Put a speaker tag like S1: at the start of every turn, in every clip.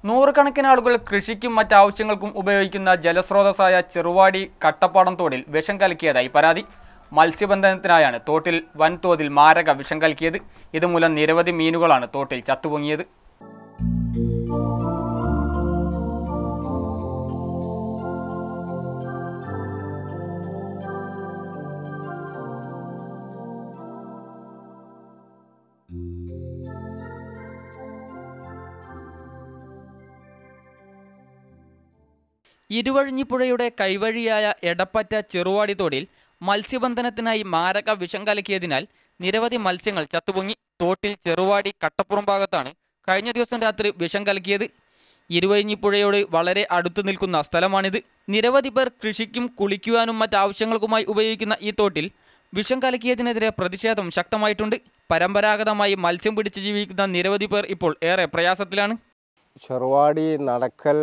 S1: നൂറുകണക്കിന് ആളുകൾ കൃഷിക്കും മറ്റാവശ്യങ്ങൾക്കും ഉപയോഗിക്കുന്ന ജലസ്രോതസ്സായ ചെറുവാടി കട്ടപ്പാടം തോടിൽ വിഷം കലക്കിയതായി പരാതി മത്സ്യബന്ധനത്തിനായാണ് തോട്ടിൽ വൻതോതിൽ മാരക വിഷം കലക്കിയത് ഇതുമൂലം നിരവധി മീനുകളാണ് തോട്ടിൽ ചത്തുപൊങ്ങിയത് ഇരുവഴിഞ്ഞിപ്പുഴയുടെ കൈവഴിയായ എടപ്പറ്റ ചെറുവാടി തോടിൽ മത്സ്യബന്ധനത്തിനായി മാരക വിഷം കലക്കിയതിനാൽ നിരവധി മത്സ്യങ്ങൾ ചത്തുപൊങ്ങി തോട്ടിൽ ചെറുവാടി കട്ടപ്പുറം ഭാഗത്താണ് കഴിഞ്ഞ ദിവസം രാത്രി വിഷം കലക്കിയത് ഇരുവഴിഞ്ഞിപ്പുഴയോട് വളരെ അടുത്തു നിൽക്കുന്ന സ്ഥലമാണിത് നിരവധി പേർ കൃഷിക്കും കുളിക്കുവാനും മറ്റാവശ്യങ്ങൾക്കുമായി ഉപയോഗിക്കുന്ന ഈ തോട്ടിൽ വിഷം കലക്കിയതിനെതിരെ പ്രതിഷേധം ശക്തമായിട്ടുണ്ട് പരമ്പരാഗതമായി മത്സ്യം പിടിച്ച് ജീവിക്കുന്ന നിരവധി പേർ ഇപ്പോൾ ഏറെ പ്രയാസത്തിലാണ്
S2: ചെറുവാടി നടക്കൽ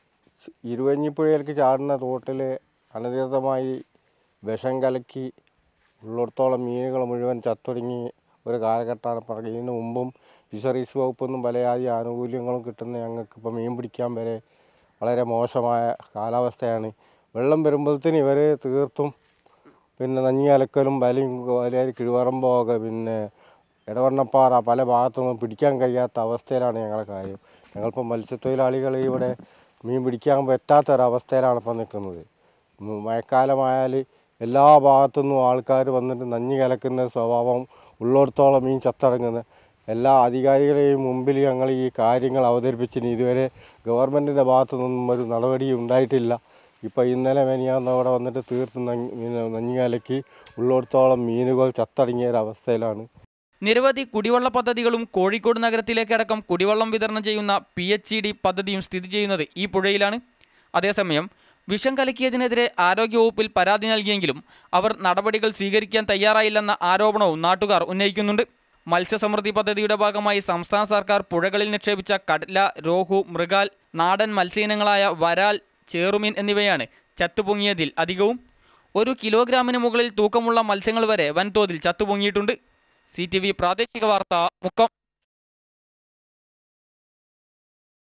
S2: ഇരുവഞ്ഞിപ്പുഴയിലേക്ക് ചാടുന്ന തോട്ടിൽ അനധികൃതമായി വിഷം കലക്കി ഉള്ളിടത്തോളം മീനുകൾ മുഴുവൻ ചത്തൊടുങ്ങി ഒരു കാലഘട്ടമാണ് പറഞ്ഞത് ഇതിനു മുമ്പും ഫിഷറീസ് വകുപ്പൊന്നും പലയാതി ആനുകൂല്യങ്ങളും കിട്ടുന്ന ഞങ്ങൾക്ക് ഇപ്പോൾ മീൻ പിടിക്കാൻ വരെ വളരെ മോശമായ കാലാവസ്ഥയാണ് വെള്ളം വരുമ്പോഴത്തേന് ഇവർ തീർത്തും പിന്നെ നഞ്ഞി അലക്കലും വലയും വലിയ കിഴുവറമ്പൊക്കെ പിന്നെ ഇടവണ്ണപ്പാറ പല ഭാഗത്തുനിന്നും പിടിക്കാൻ കഴിയാത്ത അവസ്ഥയിലാണ് ഞങ്ങളുടെ കാര്യം ഞങ്ങളിപ്പോൾ മത്സ്യത്തൊഴിലാളികൾ ഇവിടെ മീൻ പിടിക്കാൻ പറ്റാത്തൊരവസ്ഥയിലാണ് ഇപ്പോൾ നിൽക്കുന്നത് മ- മഴക്കാലമായാൽ എല്ലാ ഭാഗത്തുനിന്നും ആൾക്കാർ വന്നിട്ട് നഞ്ഞി കലക്കുന്ന സ്വഭാവം ഉള്ളിടത്തോളം മീൻ ചത്തടങ്ങുന്നത് എല്ലാ അധികാരികളെയും മുമ്പിൽ ഞങ്ങൾ ഈ കാര്യങ്ങൾ അവതരിപ്പിച്ചിന് ഇതുവരെ ഗവൺമെൻറ്റിൻ്റെ ഭാഗത്തു നിന്നും ഒരു നടപടി ഉണ്ടായിട്ടില്ല ഇപ്പോൾ ഇന്നലെ മെനിയാന്ന് അവിടെ വന്നിട്ട് തീർത്ത് നഞ്ഞി മീന- നഞ്ഞി കലക്കി ഉള്ളിടത്തോളം മീനുകൾ ചത്തടങ്ങിയ ഒരവസ്ഥയിലാണ്
S1: നിരവധി കുടിവെള്ള പദ്ധതികളും കോഴിക്കോട് നഗരത്തിലേക്കടക്കം കുടിവെള്ളം വിതരണം ചെയ്യുന്ന പി എച്ച് ഇ ഡി പദ്ധതിയും സ്ഥിതി ചെയ്യുന്നത് ഈ പുഴയിലാണ് അതേസമയം വിഷം കലക്കിയതിനെതിരെ ആരോഗ്യവകുപ്പിൽ പരാതി നൽകിയെങ്കിലും അവർ നടപടികൾ സ്വീകരിക്കാൻ തയ്യാറായില്ലെന്ന ആരോപണവും നാട്ടുകാർ ഉന്നയിക്കുന്നുണ്ട് മത്സ്യസമൃദ്ധി പദ്ധതിയുടെ ഭാഗമായി സംസ്ഥാന സർക്കാർ പുഴകളിൽ നിക്ഷേപിച്ച കടല രോഹു മൃഗാൽ നാടൻ മത്സ്യയിനങ്ങളായ വരാൽ ചേറുമീൻ എന്നിവയാണ് ചത്തുപൊങ്ങിയതിൽ അധികവും ഒരു കിലോഗ്രാമിന് മുകളിൽ തൂക്കമുള്ള മത്സ്യങ്ങൾ വരെ വൻതോതിൽ ചത്തുപൊങ്ങിയിട്ടുണ്ട് സി ടി വി പ്രാദേശിക വാർത്ത മുക്കം